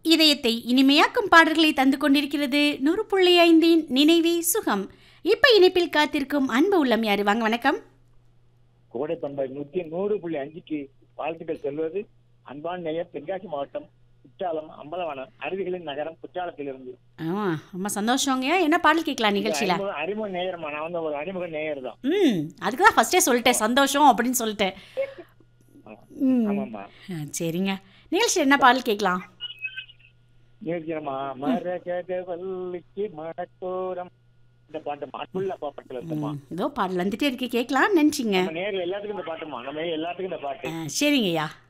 இதயத்தை இனிமையாக்கும் பாடல்களை தந்து கொண்டிருக்கிறது நூறு புள்ளி ஐந்தின் நினைவே சுகம் இப்ப இணைப்பில் காத்திருக்கும் அன்பு உள்ளம் யாரு வாங்க வணக்கம் கோடை பண்பை நூத்தி நூறு புள்ளி அஞ்சுக்கு வாழ்த்துக்கள் சொல்வது அன்பான நேயர் தென்காசி மாவட்டம் குற்றாலம் அம்பலவனம் அருவிகளின் நகரம் குற்றாலத்திலிருந்து ஆ ரொம்ப சந்தோஷங்க என்ன பாடல் கேட்கலாம் நிகழ்ச்சியில அறிமுக அறிமுக நேயர்மா நான் வந்து ஒரு அறிமுக நேயர் தான் ம் அதுக்கு தான் ஃபர்ஸ்டே சொல்லிட்டேன் சந்தோஷம் அப்படின்னு சொல்லிட்டேன் ம் ஆமாம்மா ஆ, சரிங்க நிகழ்ச்சியில் என்ன பாடல் கேட்கலாம் நிகழ்ச்சியம்மா மரகத வள்ளிக்கு மணக்கோரம் இந்த பாட்டு மாட்டுள்ள பாட்டுல இருந்தம்மா ம், இதோ பாடல் வந்துட்டே இருக்கு கேட்கலாம் நினச்சிங்க நம்ம நேரில் எல்லாத்துக்கும் இந்த பாட்டுமா நம்ம எல்லாத்துக்கும் இந்த பாட்டு சரிங்கய்யா